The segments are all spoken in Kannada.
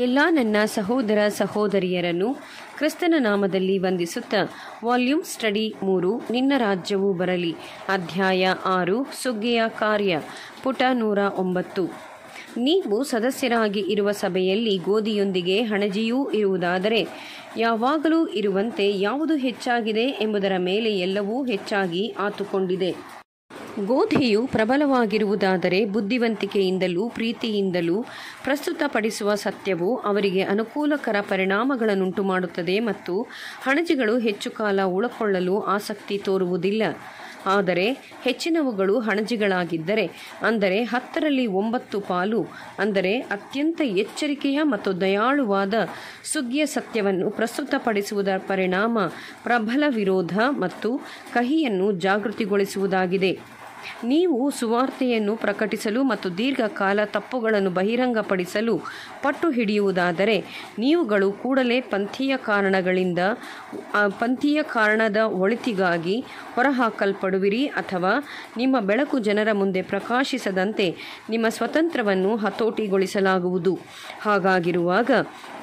ಎಲ್ಲ ನನ್ನ ಸಹೋದರ ಸಹೋದರಿಯರನ್ನು ಕ್ರಿಸ್ತನ ನಾಮದಲ್ಲಿ ವಂದಿಸುತ್ತಾ ವಾಲ್ಯೂಮ್ ಸ್ಟಡಿ ಮೂರು ನಿನ್ನ ರಾಜ್ಯವು ಬರಲಿ ಅಧ್ಯಾಯ ಆರು ಸುಗ್ಗಿಯ ಕಾರ್ಯ ಪುಟ ನೂರ ಒಂಬತ್ತು ನೀವು ಸದಸ್ಯರಾಗಿ ಇರುವ ಸಭೆಯಲ್ಲಿ ಗೋಧಿಯೊಂದಿಗೆ ಹಣಜಿಯೂ ಇರುವುದಾದರೆ ಯಾವಾಗಲೂ ಇರುವಂತೆ ಯಾವುದು ಹೆಚ್ಚಾಗಿದೆ ಎಂಬುದರ ಮೇಲೆ ಎಲ್ಲವೂ ಹೆಚ್ಚಾಗಿ ಆತುಕೊಂಡಿದೆ ಗೋಧಿಯು ಪ್ರಬಲವಾಗಿರುವುದಾದರೆ ಬುದ್ಧಿವಂತಿಕೆಯಿಂದಲೂ ಪ್ರೀತಿಯಿಂದಲೂ ಪ್ರಸ್ತುತಪಡಿಸುವ ಸತ್ಯವು ಅವರಿಗೆ ಅನುಕೂಲಕರ ಪರಿಣಾಮಗಳನ್ನುಂಟು ಮಾಡುತ್ತದೆ ಮತ್ತು ಹಣಜಿಗಳು ಹೆಚ್ಚು ಕಾಲ ಉಳಕೊಳ್ಳಲು ಆಸಕ್ತಿ ತೋರುವುದಿಲ್ಲ ಆದರೆ ಹೆಚ್ಚಿನವುಗಳು ಹಣಜಿಗಳಾಗಿದ್ದರೆ ಅಂದರೆ ಹತ್ತರಲ್ಲಿ ಒಂಬತ್ತು ಪಾಲು ಅಂದರೆ ಅತ್ಯಂತ ಎಚ್ಚರಿಕೆಯ ಮತ್ತು ದಯಾಳುವಾದ ಸುಗ್ಗಿಯ ಸತ್ಯವನ್ನು ಪ್ರಸ್ತುತಪಡಿಸುವುದರ ಪರಿಣಾಮ ಪ್ರಬಲ ವಿರೋಧ ಮತ್ತು ಕಹಿಯನ್ನು ಜಾಗೃತಿಗೊಳಿಸುವುದಾಗಿದೆ ನೀವು ಸುವಾರ್ತೆಯನ್ನು ಪ್ರಕಟಿಸಲು ಮತ್ತು ದೀರ್ಘಕಾಲ ತಪ್ಪುಗಳನ್ನು ಬಹಿರಂಗಪಡಿಸಲು ಪಟ್ಟು ಹಿಡಿಯುವುದಾದರೆ ನೀವುಗಳು ಕೂಡಲೇ ಪಂಥೀಯ ಕಾರಣಗಳಿಂದ ಆ, ಪಂಥೀಯ ಕಾರಣದ ಒಳಿತಿಗಾಗಿ ಹೊರಹಾಕಲ್ಪಡುವಿರಿ ಅಥವಾ ನಿಮ್ಮ ಬೆಳಕು ಜನರ ಮುಂದೆ ಪ್ರಕಾಶಿಸದಂತೆ ನಿಮ್ಮ ಸ್ವತಂತ್ರವನ್ನು ಹತೋಟಿಗೊಳಿಸಲಾಗುವುದು ಹಾಗಾಗಿರುವಾಗ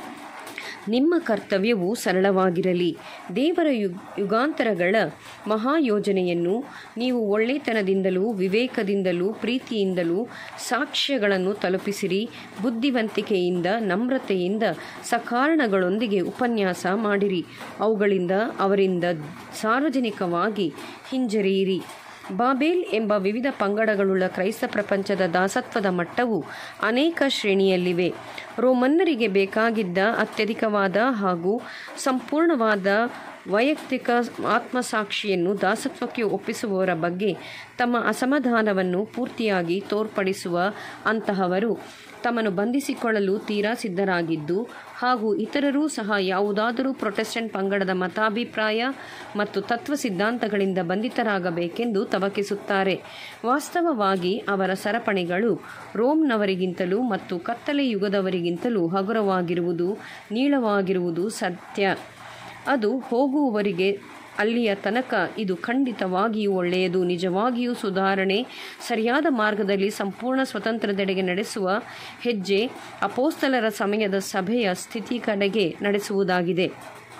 ನಿಮ್ಮ ಕರ್ತವ್ಯವು ಸರಳವಾಗಿರಲಿ ದೇವರ ಯುಗ್ ಯುಗಾಂತರಗಳ ಮಹಾಯೋಜನೆಯನ್ನು ನೀವು ಒಳ್ಳೆತನದಿಂದಲೂ ವಿವೇಕದಿಂದಲೂ ಪ್ರೀತಿಯಿಂದಲೂ ಸಾಕ್ಷ್ಯಗಳನ್ನು ತಲುಪಿಸಿರಿ ಬುದ್ಧಿವಂತಿಕೆಯಿಂದ ನಮ್ರತೆಯಿಂದ ಸಕಾರಣಗಳೊಂದಿಗೆ ಉಪನ್ಯಾಸ ಮಾಡಿರಿ ಅವುಗಳಿಂದ ಅವರಿಂದ ಸಾರ್ವಜನಿಕವಾಗಿ ಹಿಂಜರಿಯಿರಿ ಬಾಬೇಲ್ ಎಂಬ ವಿವಿಧ ಪಂಗಡಗಳುಳ್ಳ ಕ್ರೈಸ್ತ ಪ್ರಪಂಚದ ದಾಸತ್ವದ ಮಟ್ಟವು ಅನೇಕ ಶ್ರೇಣಿಯಲ್ಲಿವೆ ರೋಮನ್ನರಿಗೆ ಬೇಕಾಗಿದ್ದ ಅತ್ಯಧಿಕವಾದ ಹಾಗೂ ಸಂಪೂರ್ಣವಾದ ವೈಯಕ್ತಿಕ ಆತ್ಮಸಾಕ್ಷಿಯನ್ನು ದಾಸತ್ವಕ್ಕೆ ಒಪ್ಪಿಸುವವರ ಬಗ್ಗೆ ತಮ್ಮ ಅಸಮಾಧಾನವನ್ನು ಪೂರ್ತಿಯಾಗಿ ತೋರ್ಪಡಿಸುವ ಅಂತಹವರು ತಮ್ಮನ್ನು ಬಂಧಿಸಿಕೊಳ್ಳಲು ತೀರಾ ಸಿದ್ಧರಾಗಿದ್ದು ಹಾಗೂ ಇತರರೂ ಸಹ ಯಾವುದಾದರೂ ಪ್ರೊಟೆಸ್ಟೆಂಟ್ ಪಂಗಡದ ಮತಾಭಿಪ್ರಾಯ ಮತ್ತು ತತ್ವ ಸಿದ್ಧಾಂತಗಳಿಂದ ಬಂಧಿತರಾಗಬೇಕೆಂದು ತವಕಿಸುತ್ತಾರೆ ವಾಸ್ತವವಾಗಿ ಅವರ ಸರಪಣಿಗಳು ರೋಮ್ನವರಿಗಿಂತಲೂ ಮತ್ತು ಕತ್ತಲೆ ಯುಗದವರಿಗಿಂತಲೂ ಹಗುರವಾಗಿರುವುದು ನೀಳವಾಗಿರುವುದು ಸತ್ಯ ಅದು ಹೋಗುವವರಿಗೆ ಅಲ್ಲಿಯ ತನಕ ಇದು ಖಂಡಿತವಾಗಿಯೂ ಒಳ್ಳೆಯದು ನಿಜವಾಗಿಯೂ ಸುಧಾರಣೆ ಸರಿಯಾದ ಮಾರ್ಗದಲ್ಲಿ ಸಂಪೂರ್ಣ ಸ್ವತಂತ್ರದೆಡೆಗೆ ನಡೆಸುವ ಹೆಜ್ಜೆ ಅಪೋಸ್ತಲರ ಸಮಯದ ಸಭೆಯ ಸ್ಥಿತಿ ಕಡೆಗೆ ನಡೆಸುವುದಾಗಿದೆ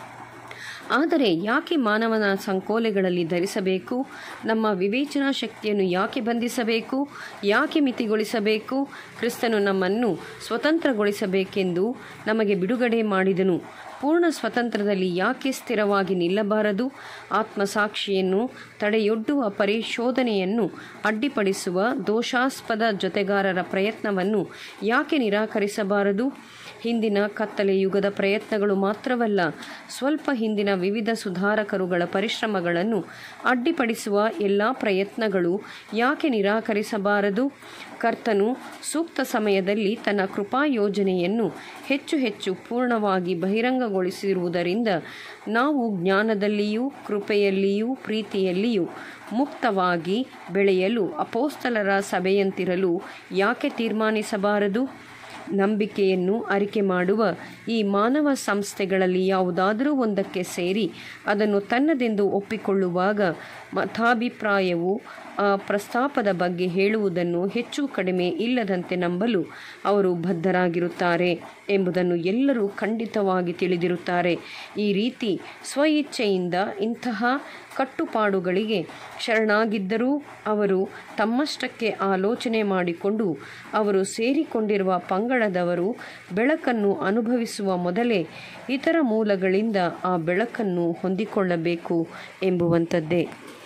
ಆದರೆ ಯಾಕೆ ಮಾನವನ ಸಂಕೋಲೆಗಳಲ್ಲಿ ಧರಿಸಬೇಕು ನಮ್ಮ ವಿವೇಚನಾ ಶಕ್ತಿಯನ್ನು ಯಾಕೆ ಬಂಧಿಸಬೇಕು ಯಾಕೆ ಮಿತಿಗೊಳಿಸಬೇಕು ಕ್ರಿಸ್ತನು ನಮ್ಮನ್ನು ಸ್ವತಂತ್ರಗೊಳಿಸಬೇಕೆಂದು ನಮಗೆ ಬಿಡುಗಡೆ ಮಾಡಿದನು ಪೂರ್ಣ ಸ್ವತಂತ್ರದಲ್ಲಿ ಯಾಕೆ ಸ್ಥಿರವಾಗಿ ನಿಲ್ಲಬಾರದು ಆತ್ಮಸಾಕ್ಷಿಯನ್ನು ತಡೆಯೊಡ್ಡುವ ಪರಿಶೋಧನೆಯನ್ನು ಅಡ್ಡಿಪಡಿಸುವ ದೋಷಾಸ್ಪದ ಜೊತೆಗಾರರ ಪ್ರಯತ್ನವನ್ನು ಯಾಕೆ ನಿರಾಕರಿಸಬಾರದು ಹಿಂದಿನ ಕತ್ತಲೆ ಯುಗದ ಪ್ರಯತ್ನಗಳು ಮಾತ್ರವಲ್ಲ ಸ್ವಲ್ಪ ಹಿಂದಿನ ವಿವಿಧ ಸುಧಾರಕರುಗಳ ಪರಿಶ್ರಮಗಳನ್ನು ಅಡ್ಡಿಪಡಿಸುವ ಎಲ್ಲ ಪ್ರಯತ್ನಗಳು ಯಾಕೆ ನಿರಾಕರಿಸಬಾರದು ಕರ್ತನು ಸೂಕ್ತ ಸಮಯದಲ್ಲಿ ತನ್ನ ಕೃಪಾ ಯೋಜನೆಯನ್ನು ಹೆಚ್ಚು ಹೆಚ್ಚು ಪೂರ್ಣವಾಗಿ ಬಹಿರಂಗಗೊಳಿಸಿರುವುದರಿಂದ ನಾವು ಜ್ಞಾನದಲ್ಲಿಯೂ ಕೃಪೆಯಲ್ಲಿಯೂ ಪ್ರೀತಿಯಲ್ಲಿಯೂ ಮುಕ್ತವಾಗಿ ಬೆಳೆಯಲು ಅಪೋಸ್ತಲರ ಸಭೆಯಂತಿರಲು ಯಾಕೆ ತೀರ್ಮಾನಿಸಬಾರದು ನಂಬಿಕೆಯನ್ನು ಅರಿಕೆ ಮಾಡುವ ಈ ಮಾನವ ಸಂಸ್ಥೆಗಳಲ್ಲಿ ಯಾವುದಾದರೂ ಒಂದಕ್ಕೆ ಸೇರಿ ಅದನ್ನು ತನ್ನದೆಂದು ಒಪ್ಪಿಕೊಳ್ಳುವಾಗ ಮತಾಭಿಪ್ರಾಯವು ಆ ಪ್ರಸ್ತಾಪದ ಬಗ್ಗೆ ಹೇಳುವುದನ್ನು ಹೆಚ್ಚು ಕಡಿಮೆ ಇಲ್ಲದಂತೆ ನಂಬಲು ಅವರು ಬದ್ಧರಾಗಿರುತ್ತಾರೆ ಎಂಬುದನ್ನು ಎಲ್ಲರೂ ಖಂಡಿತವಾಗಿ ತಿಳಿದಿರುತ್ತಾರೆ ಈ ರೀತಿ ಸ್ವಇಚ್ಛೆಯಿಂದ ಇಂತಹ ಕಟ್ಟುಪಾಡುಗಳಿಗೆ ಶರಣಾಗಿದ್ದರೂ ಅವರು ತಮ್ಮಷ್ಟಕ್ಕೆ ಆಲೋಚನೆ ಮಾಡಿಕೊಂಡು ಅವರು ಸೇರಿಕೊಂಡಿರುವ ಪಂಗಡದವರು ಬೆಳಕನ್ನು ಅನುಭವಿಸುವ ಮೊದಲೇ ಇತರ ಮೂಲಗಳಿಂದ ಆ ಬೆಳಕನ್ನು ಹೊಂದಿಕೊಳ್ಳಬೇಕು ಎಂಬುವಂಥದ್ದೇ